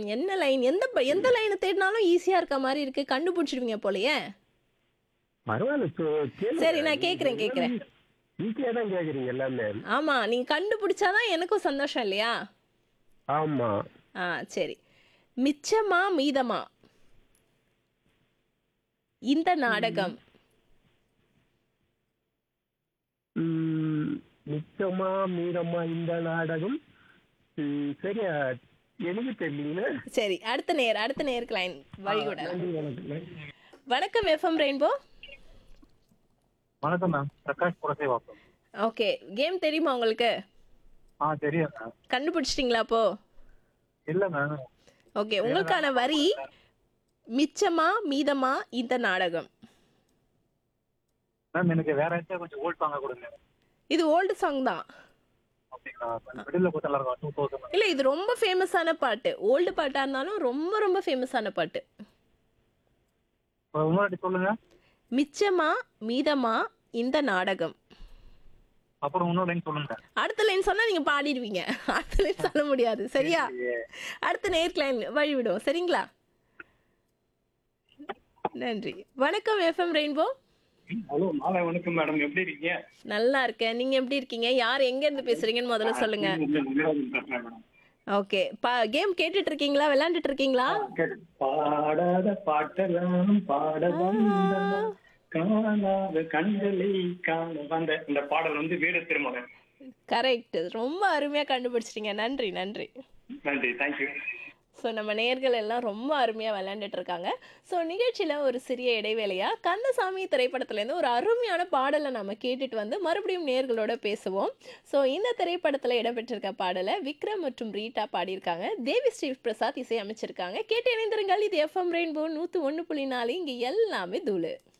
என்ன லைன் எந்த ப- எந்த லைனை தேடினாலும் ஈஸியா இருக்க மாதிரி இருக்கு கண்டுபிடிச்சிடுவீங்க போலயே பரவாயில்ல சொ- கேளுங்க. சரி, நான் கேக்குறேன், கேக்குறேன். ஈஸியா தான் கேக்குறீங்க எல்லாமே ஆமா நீங்க கண்டுபிடிச்சாதான் எனக்கும் சந்தோஷம் இல்லையா ஆமா ஆ சரி மிச்சமா மீதமா இந்த நாடகம் ம், மிச்சமா மீதமா இந்த நாடகம் ம், சரியா எனக்கு தெரியலீங்களே சரி அடுத்த நேர் அடுத்த நேருக்கு லைன் வழிகூட நன்றி வணக்கம் வணக்கம் எஃப்எம் ரெயின்போ வணக்கம் ma'am Prakash Purasaiwalkam okay game தெரியுமா உங்களுக்கு ஆ தெரியும் மேம் கண்டுபிடிச்சிட்டிங்களா அப்போ இல்ல மேம் ஓகே உங்களுக்கான வரி மிச்சமா மீதமா இந்த நாடகம் மேம் எனக்கு வேற ஏதாச்சும் கொஞ்சம் ஓல்ட் சாங்க கொடுங்க இது ஓல்டு சாங் தான் அப்படிங்களா கொஞ்சம் மிடில் கொடுத்தா நல்லா இருக்கும் டூ தௌசண்ட் இல்ல இது ரொம்ப ஃபேமஸான பாட்டு ஓல்டு பாட்டா இருந்தாலும் ரொம்ப ரொம்ப ஃபேமஸான பாட்டு இன்னொரு சொல்லுங்க மிச்சமா மீதமா இந்த நாடகம் அப்புறம் இன்னொரு லைன் சொல்லுங்க அடுத்த லைன் சொன்னா நீங்க பாடிடுவீங்க அடுத்த லைன் சொல்ல முடியாது சரியா அடுத்த நேருக்கு லைன் வழிவிடும் சரிங்களா நன்றி வணக்கம் எஃப்எம் ரெயின்போ ஹலோ மாலை வணக்கம் மேடம் எப்படி இருக்கீங்க நல்லா இருக்கேன் நீங்க எப்படி இருக்கீங்க யார் எங்க இருந்து பேசுறீங்கன்னு முதல்ல சொல்லுங்க நிராஜன் பேசுறேன் மேடம் ஓகே பா கேம் கேட்டுட்டு இருக்கீங்களா விளையாண்டுட்டு இருக்கீங்களா பாடாத பாட்டெல்லாம் பாட வந்தவன் காணாத கண்களை காண வந்த இந்த பாடல் வந்து வீர திருமகன் கரெக்ட் ரொம்ப அருமையா கண்டுபிடிச்சிட்டீங்க நன்றி நன்றி நன்றி தேங்க்யூ ஸோ நம்ம நேர்கள் எல்லாம் ரொம்ப அருமையாக விளையாண்டுட்டு இருக்காங்க ஸோ நிகழ்ச்சியில் ஒரு சிறிய இடைவேளையாக கந்தசாமி திரைப்படத்துலேருந்து ஒரு அருமையான பாடலை நம்ம கேட்டுட்டு வந்து மறுபடியும் நேர்களோட பேசுவோம் ஸோ இந்த திரைப்படத்தில் இடம்பெற்றிருக்க பாடலை விக்ரம் மற்றும் ரீட்டா பாடியிருக்காங்க தேவி ஸ்ரீ பிரசாத் இசை அமைச்சிருக்காங்க கேட்டு இணைந்திருங்கள் இது எஃப்எம் ரெயின்போ நூற்று ஒன்று புள்ளி நாலு இங்கே எல்லாமே தூளு